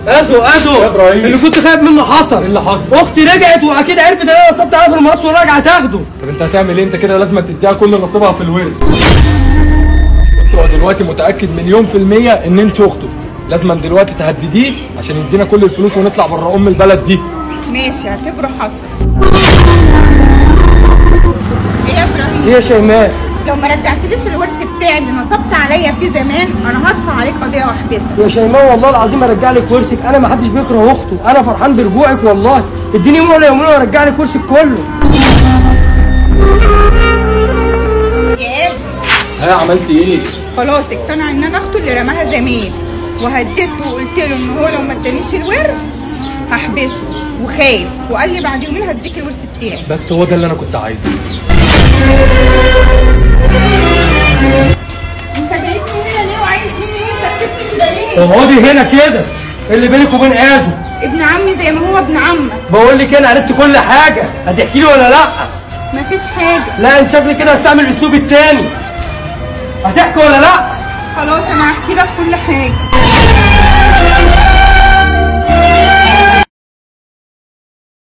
ازو ازو يا إبراهيم. اللي كنت خايف منه حصل ايه اللي حصل؟ اختي رجعت واكيد عرفت ان انا نصبت عليها في المقص وراجعه تاخده طب انت هتعمل ايه انت كده لازم تديها كل نصيبها في الورث بص هو دلوقتي متاكد مليون في الميه ان انت اخته لازم دلوقتي تهدديه عشان يدينا كل الفلوس ونطلع بره ام البلد دي ماشي اعتبره حصل ايه يا ابراهيم ايه يا شيماء لو ما رجعتليش الورث بتاعي اللي نصبت عليا فيه زمان انا هدفع عليك قضيه واحبسك يا شيماء والله العظيم ارجع لك ورثك انا ما حدش بيكره اخته انا فرحان برجوعك والله اديني يوم ولا يومين وارجع لك ورثك كله يا ابني ها عملتي ايه؟ خلاص اقتنع ان انا اخته اللي رماها زمان وهددته وقلت له ان هو لو ما ادانيش الورث هحبسه وخايف وقال لي بعد يومين هديك الورث بتاعي بس هو ده اللي انا كنت عايزه انت جايبني هنا ليه وعايز مني وانت بتبكي كده ليه؟ اقعدي هنا كده اللي بينك وبين ازو ابن عمي زي ما هو ابن عمك بقول لك انا عرفت كل حاجه هتحكي لي ولا لا مفيش حاجه لا انت شكلك كده هستعمل الاسلوب التاني هتحكي ولا لا خلاص انا هحكي لك كل حاجه